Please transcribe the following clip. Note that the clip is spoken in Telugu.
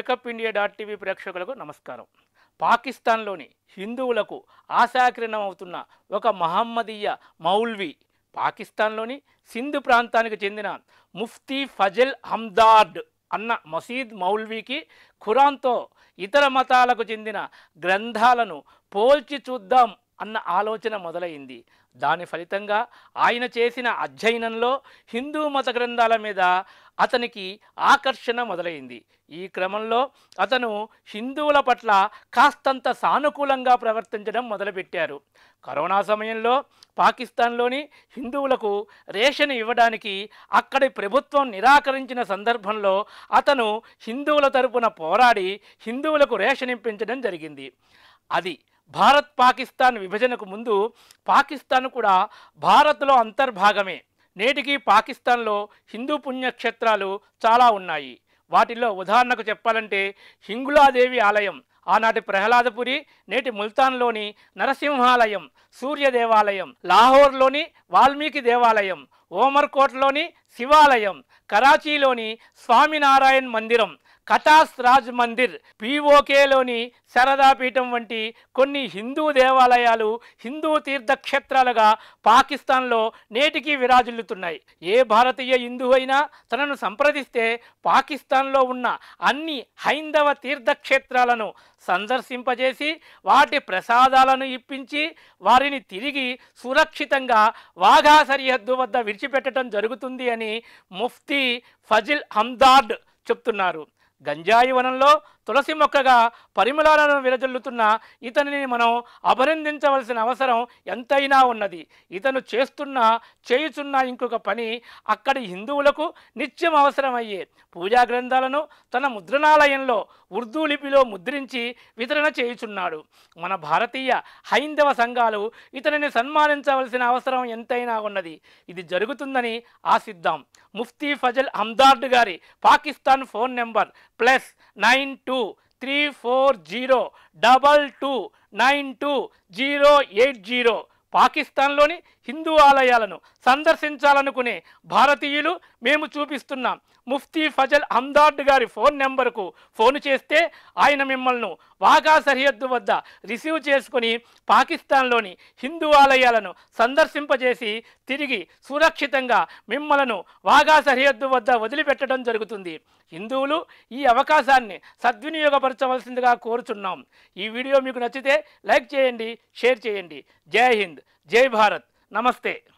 వేకప్ ఇండియా డాట్ టీవీ ప్రేక్షకులకు నమస్కారం పాకిస్తాన్లోని హిందువులకు ఆశాకిరణం అవుతున్న ఒక మహమ్మదీయ మౌల్వి పాకిస్తాన్లోని సింధు ప్రాంతానికి చెందిన ముఫ్తీ ఫజల్ హమ్దార్డ్ అన్న మసీద్ మౌల్వీకి ఖురాన్తో ఇతర మతాలకు చెందిన గ్రంథాలను పోల్చి చూద్దాం అన్న ఆలోచన మొదలైంది దాని ఫలితంగా ఆయన చేసిన అధ్యయనంలో హిందూ మత గ్రంథాల మీద అతనికి ఆకర్షణ మొదలైంది ఈ క్రమంలో అతను హిందువుల పట్ల కాస్తంత సానుకూలంగా ప్రవర్తించడం మొదలుపెట్టారు కరోనా సమయంలో పాకిస్తాన్లోని హిందువులకు రేషన్ ఇవ్వడానికి అక్కడి ప్రభుత్వం నిరాకరించిన సందర్భంలో అతను హిందువుల తరపున పోరాడి హిందువులకు రేషన్ ఇప్పించడం జరిగింది అది భారత్ పాకిస్తాన్ విభజనకు ముందు పాకిస్తాన్ కూడా భారత్లో అంతర్భాగమే నేటికి పాకిస్తాన్లో హిందూ పుణ్యక్షేత్రాలు చాలా ఉన్నాయి వాటిల్లో ఉదాహరణకు చెప్పాలంటే హింగులాదేవి ఆలయం ఆనాటి ప్రహ్లాదపురి నేటి ముల్తాన్లోని నరసింహాలయం సూర్య దేవాలయం లాహోర్లోని వాల్మీకి దేవాలయం ఓమర్కోట్లోని శివాలయం కరాచీలోని స్వామినారాయణ్ మందిరం కటాస్ రాజ్ మందిర్ పీఓకేలోని శారదాపీఠం వంటి కొన్ని హిందూ దేవాలయాలు హిందూ తీర్థక్షేత్రాలుగా పాకిస్తాన్లో నేటికి విరాజిల్లుతున్నాయి ఏ భారతీయ హిందూ అయినా తనను సంప్రదిస్తే పాకిస్తాన్లో ఉన్న అన్ని హైందవ తీర్థక్షేత్రాలను సందర్శింపజేసి వాటి ప్రసాదాలను ఇప్పించి వారిని తిరిగి సురక్షితంగా వాఘా సరిహద్దు వద్ద విడిచిపెట్టడం జరుగుతుంది అని ముఫ్తీ ఫజిల్ హమ్దార్డ్ చెప్తున్నారు గంజాయి వనంలో తులసి మొక్కగా పరిమళాలను విరజల్లుతున్న ఇతనిని మనం అభినందించవలసిన అవసరం ఎంతైనా ఉన్నది ఇతను చేస్తున్న చేయుచున్న ఇంకొక పని అక్కడి హిందువులకు నిత్యం అవసరమయ్యే పూజా గ్రంథాలను తన ముద్రణాలయంలో ఉర్దూ లిపిలో ముద్రించి వితరణ చేయుచున్నాడు మన భారతీయ హైందవ సంఘాలు ఇతనిని సన్మానించవలసిన అవసరం ఎంతైనా ఉన్నది ఇది జరుగుతుందని ఆశిద్దాం ముఫ్తీ ఫజల్ హమ్దార్డ్ గారి Pakistan phone number plus nine two three four zero double two nine two zero eight zero పాకిస్తాన్లోని హిందూ ఆలయాలను సందర్శించాలనుకునే భారతీయులు మేము చూపిస్తున్నాం ముఫ్తీ ఫజల్ హమ్దార్డ్ గారి ఫోన్ నెంబర్కు ఫోన్ చేస్తే ఆయన మిమ్మల్ని వాఘా సరిహద్దు వద్ద రిసీవ్ చేసుకొని పాకిస్తాన్లోని హిందూ ఆలయాలను సందర్శింపజేసి తిరిగి సురక్షితంగా మిమ్మలను వాఘా సరిహద్దు వద్ద వదిలిపెట్టడం జరుగుతుంది హిందువులు ఈ అవకాశాన్ని సద్వినియోగపరచవలసిందిగా కోరుచున్నాం ఈ వీడియో మీకు నచ్చితే లైక్ చేయండి షేర్ చేయండి జై హింద్ జై భారత్ నమస్తే